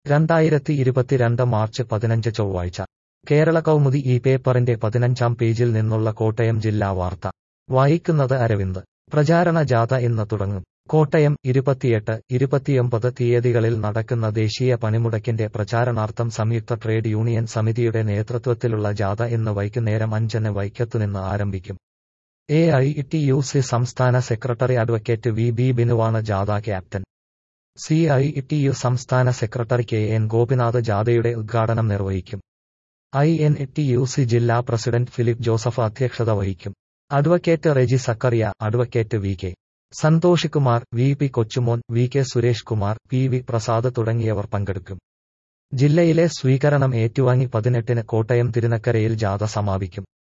രണ്ടായിരത്തി ഇരുപത്തിരണ്ട് മാർച്ച് പതിനഞ്ച് ചൊവ്വാഴ്ച കേരള കൗമുദി ഈ പേപ്പറിന്റെ പതിനഞ്ചാം പേജിൽ നിന്നുള്ള കോട്ടയം ജില്ലാ വാർത്ത വായിക്കുന്നത് അരവിന്ദ് പ്രചാരണ ജാഥ ഇന്ന് തുടങ്ങും കോട്ടയം ഇരുപത്തിയെട്ട് ഇരുപത്തിയൊമ്പത് തീയതികളിൽ നടക്കുന്ന ദേശീയ പണിമുടക്കിന്റെ പ്രചാരണാർത്ഥം സംയുക്ത ട്രേഡ് യൂണിയൻ സമിതിയുടെ നേതൃത്വത്തിലുള്ള ജാഥ ഇന്ന് വൈകുന്നേരം അഞ്ചിന് വൈക്കത്തുനിന്ന് ആരംഭിക്കും A I T U C സംസ്ഥാന സെക്രട്ടറി അഡ്വക്കേറ്റ് വി ബി ബിനുവാണ് ജാഥ captain C I T U സംസ്ഥാന സെക്രട്ടറി കെ എൻ ഗോപിനാഥ് ജാഥയുടെ ഉദ്ഘാടനം നിർവഹിക്കും I N T U C ജില്ലാ പ്രസിഡന്റ് ഫിലിപ്പ് ജോസഫ് അധ്യക്ഷത വഹിക്കും advocate Reji Zachariah advocate V K Santhosh Kumar V P Kochumon V K Suresh Kumar P V Prasad തുടങ്ങിയവർ പങ്കെടുക്കും ജില്ലയിലെ സ്വീകരണം ഏറ്റുവാങ്ങി പതിനെട്ടിന് കോട്ടയം തിരുനക്കരയിൽ ജാഥ സമാപിക്കും